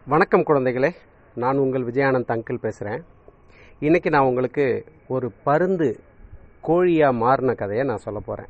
வணக்கம் குழந்தைகளே நான் உங்கள் விஜயானந்த் அங்கிள் பேசுகிறேன் இன்றைக்கி நான் உங்களுக்கு ஒரு பருந்து கோழியாக மாறின கதையை நான் சொல்ல போகிறேன்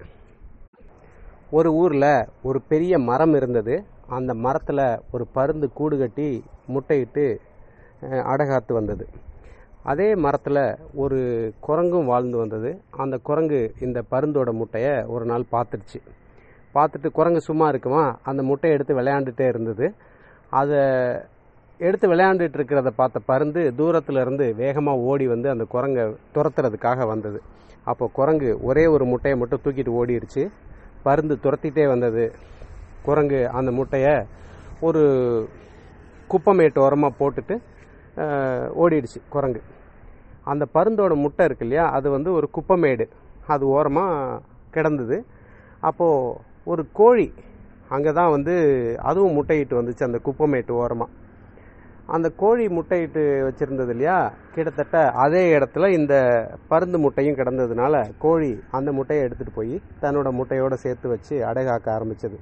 ஒரு ஊரில் ஒரு பெரிய மரம் இருந்தது அந்த மரத்தில் ஒரு பருந்து கூடு கட்டி முட்டையிட்டு அஹ், அடகாத்து வந்தது அதே மரத்தில் ஒரு குரங்கும் வாழ்ந்து வந்தது அந்த குரங்கு இந்த பருந்தோட முட்டையை ஒரு நாள் பார்த்துடுச்சு பார்த்துட்டு குரங்கு சும்மா இருக்குமா அந்த முட்டையை எடுத்து விளையாண்டுட்டே இருந்தது அதை எடுத்து விளையாண்டுட்டு இருக்கிறத பார்த்த பருந்து தூரத்துல இருந்து வேகமாக ஓடி வந்து அந்த குரங்கை துரத்துறதுக்காக வந்தது அப்போ குரங்கு ஒரே ஒரு முட்டையை மட்டும் தூக்கிட்டு ஓடிடுச்சு பருந்து துரத்திட்டே வந்தது குரங்கு அந்த முட்டையை ஒரு குப்பமேட்டு ஓரமாக போட்டுட்டு அஹ், ஓடிடுச்சு குரங்கு அந்த பருந்தோட முட்டை இருக்கு இல்லையா அது வந்து ஒரு குப்பமேடு அது ஓரமாக கிடந்தது அப்போது ஒரு கோழி அங்கே தான் வந்து அதுவும் முட்டையிட்டு வந்துச்சு அந்த குப்பமேட்டு ஓரமாக அந்த கோழி முட்டையிட்டு வச்சிருந்தது இல்லையா கிட்டத்தட்ட அதே இடத்துல இந்த பருந்து முட்டையும் கிடந்ததுனால கோழி அந்த முட்டையை எடுத்துகிட்டு போய் தன்னோட முட்டையோடு சேர்த்து வச்சு அடைகாக்க ஆரம்பிச்சது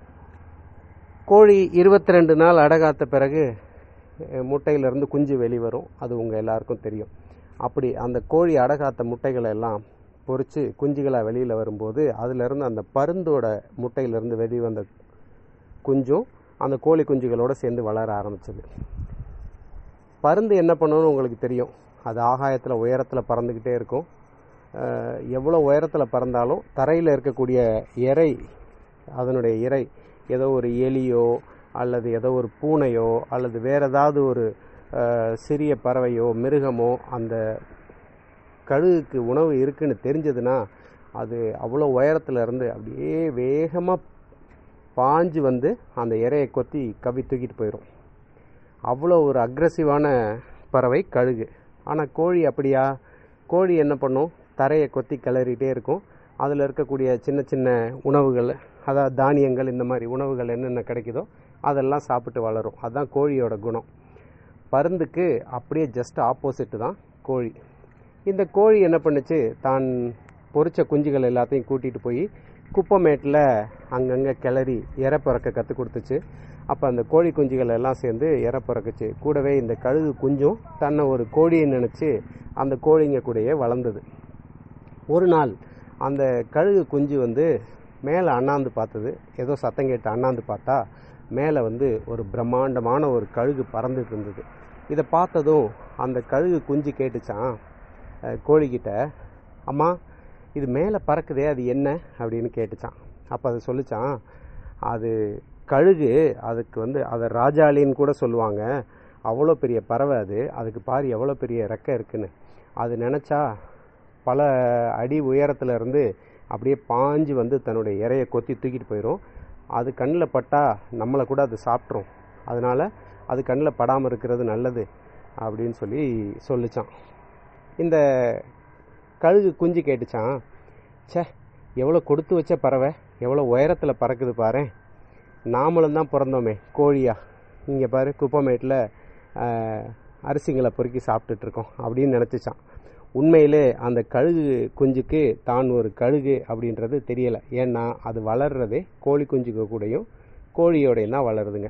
கோழி இருபத்தி ரெண்டு நாள் அடகாத்த பிறகு அஹ், முட்டையிலிருந்து குஞ்சு வெளிவரும் அது உங்கள் எல்லாருக்கும் தெரியும் அப்படி அந்த கோழி அடகாத்த முட்டைகளை எல்லாம் பொறிச்சு குஞ்சுகளாக வெளியில் வரும்போது அதிலிருந்து அந்த பருந்தோட முட்டையிலிருந்து வெளிவந்த குஞ்சும் அந்த கோழி குஞ்சுகளோட சேர்ந்து வளர ஆரம்பிச்சது பருந்து என்ன பண்ணணும்னு உங்களுக்கு தெரியும் அது ஆகாயத்தில் உயரத்தில் பறந்துக்கிட்டே இருக்கும் அஹ், எவ்வளோ உயரத்தில் பறந்தாலும் தரையில் இருக்கக்கூடிய இறை அதனுடைய இறை ஏதோ ஒரு எலியோ அல்லது ஏதோ ஒரு பூனையோ அல்லது வேற ஏதாவது ஒரு அஹ், சிறிய பறவையோ மிருகமோ அந்த கழுகுக்கு உணவு இருக்குன்னு தெரிஞ்சதுன்னா அது அவ்வளோ உயரத்துல இருந்து அப்படியே வேகமாக பாஞ்சு வந்து அந்த இரையை கொத்தி கவி தூக்கிட்டு போயிடும் அவ்வளோ ஒரு அக்ரஸிவான பறவை கழுகு ஆனால் கோழி அப்படியா கோழி என்ன பண்ணும் தரையை கொத்தி கிளறிட்டே இருக்கும் அதில் இருக்கக்கூடிய சின்ன சின்ன உணவுகள் அதாவது தானியங்கள் இந்த மாதிரி உணவுகள் என்னென்ன கிடைக்குதோ அதெல்லாம் சாப்பிட்டு வளரும் அதுதான் கோழியோட குணம் பருந்துக்கு அப்படியே ஜஸ்ட் ஆப்போசிட் தான் கோழி இந்த கோழி என்ன பண்ணுச்சு தான் பொரிச்ச குஞ்சுகள் எல்லாத்தையும் கூட்டிகிட்டு போய் குப்பமேட்டில் அங்கங்கே கிளறி இறை பிறக்க கற்றுக் கொடுத்துச்சு அப்போ அந்த கோழி குஞ்சுகள் எல்லாம் சேர்ந்து இறை பிறக்குச்சு கூடவே இந்த கழுகு குஞ்சும் தன்னை ஒரு கோழியை நினச்சி அந்த கோழிங்க கூடயே வளர்ந்தது ஒரு நாள் அந்த கழுகு குஞ்சு வந்து மேலே அண்ணாந்து பார்த்தது ஏதோ சத்தம் கேட்டு அண்ணாந்து பார்த்தா மேலே வந்து ஒரு பிரம்மாண்டமான ஒரு கழுகு பறந்துட்டு இருந்தது இதை பார்த்ததும் அந்த கழுகு குஞ்சு கேட்டுச்சான் அஹ், கோழிக்கிட்ட அம்மா இது மேலே பறக்குதே அது என்ன அப்படின்னு கேட்டுச்சான் அப்போ அது சொல்லிச்சான் அது கழுகு அதுக்கு வந்து அதை ராஜாளின்னு கூட சொல்லுவாங்க அவ்வளோ பெரிய பறவை அது அதுக்கு பாரு எவ்வளோ பெரிய ரெக்கை இருக்குன்னு அது நினச்சா பல அடி உயரத்துல இருந்து அப்படியே பாஞ்சு வந்து தன்னுடைய இறையை கொத்தி தூக்கிட்டு போயிடும் அது கண்ணில் பட்டா நம்மளை கூட அது சாப்பிட்ரும் அதனால அது கண்ணில் படாமல் இருக்கிறது நல்லது அப்படின்னு சொல்லி சொல்லிச்சான் இந்த கழுகு குஞ்சு கேட்டுச்சான் ச்சே எவ்வளோ கொடுத்து வச்ச பறவை எவ்வளோ உயரத்தில் பறக்குது பாரு நாமளும் தான் பிறந்தோமே கோழியா இங்கே பாரு குப்பமேட்டில் அரிசிங்களை பொறுக்கி சாப்பிட்டுட்டு இருக்கோம் அப்படின்னு நினச்சிச்சான் உண்மையிலே அந்த கழுகு குஞ்சுக்கு தான் ஒரு கழுகு அப்படின்றது தெரியலை ஏன்னா அது வளர்றதே கோழி குஞ்சுக்கு கூடயும் கோழியோடையும் தான் வளருதுங்க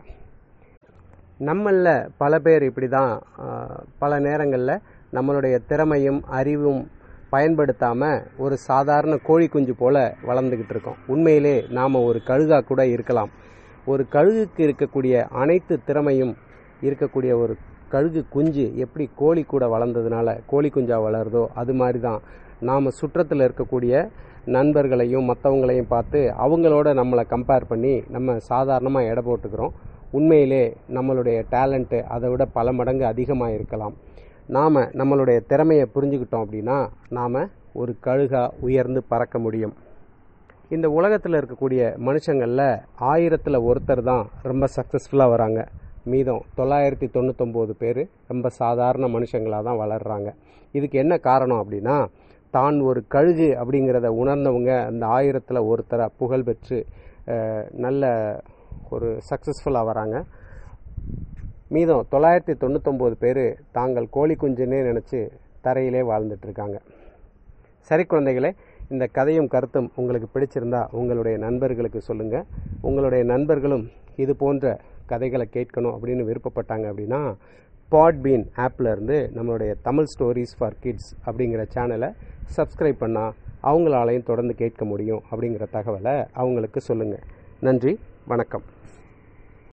நம்மள பல பேர் இப்படி தான் பல நேரங்களில் நம்மளுடைய திறமையும் அறிவும் பயன்படுத்தாமல் ஒரு சாதாரண கோழி குஞ்சு போல வளர்ந்துக்கிட்டு இருக்கோம் உண்மையிலே நாம் ஒரு கழுகா கூட இருக்கலாம் ஒரு கழுகுக்கு இருக்கக்கூடிய அனைத்து திறமையும் இருக்கக்கூடிய ஒரு கழுகு குஞ்சு எப்படி கோழி கூட வளர்ந்ததுனால கோழி குஞ்சா வளருதோ அது மாதிரி தான் நாம் சுற்றத்தில் இருக்கக்கூடிய நண்பர்களையும் மற்றவங்களையும் பார்த்து அவங்களோட நம்மளை கம்பேர் பண்ணி நம்ம சாதாரணமாக எடை போட்டுக்கிறோம் உண்மையிலே நம்மளுடைய டேலண்ட்டு அதை விட பல மடங்கு அதிகமாக இருக்கலாம் நாம் நம்மளுடைய திறமையை புரிஞ்சுக்கிட்டோம் அப்படின்னா நாம் ஒரு கழுகா உயர்ந்து பறக்க முடியும் இந்த உலகத்தில் இருக்கக்கூடிய மனுஷங்களில் ஆயிரத்தில் ஒருத்தர் தான் ரொம்ப சக்ஸஸ்ஃபுல்லாக வராங்க மீதம் தொள்ளாயிரத்தி தொண்ணூத்தொம்பது பேர் ரொம்ப சாதாரண மனுஷங்களாக தான் வளர்கிறாங்க இதுக்கு என்ன காரணம் அப்படின்னா தான் ஒரு கழுகு அப்படிங்கிறத உணர்ந்தவங்க அந்த ஆயிரத்தில் ஒருத்தரை புகழ் பெற்று அஹ், நல்ல ஒரு சக்ஸஸ்ஃபுல்லாக வராங்க மீதம் தொள்ளாயிரத்தி தொண்ணூத்தொம்பது பேர் தாங்கள் கோழி குஞ்சுன்னே நினச்சி தரையிலே வாழ்ந்துட்டு இருக்காங்க சரி குழந்தைகளே இந்த கதையும் கருத்தும் உங்களுக்கு பிடிச்சிருந்தா உங்களுடைய நண்பர்களுக்கு சொல்லுங்கள் உங்களுடைய நண்பர்களும் இது போன்ற கதைகளை கேட்கணும் அப்படின்னு விருப்பப்பட்டாங்க அப்படின்னா பாட்பீன் ஆப்பில் இருந்து நம்மளுடைய தமிழ் ஸ்டோரிஸ் ஃபார் கிட்ஸ் அப்படிங்கிற சேனலை சப்ஸ்கிரைப் பண்ணால் அவங்களாலையும் தொடர்ந்து கேட்க முடியும் அப்படிங்கிற தகவலை அவங்களுக்கு சொல்லுங்கள் நன்றி வணக்கம்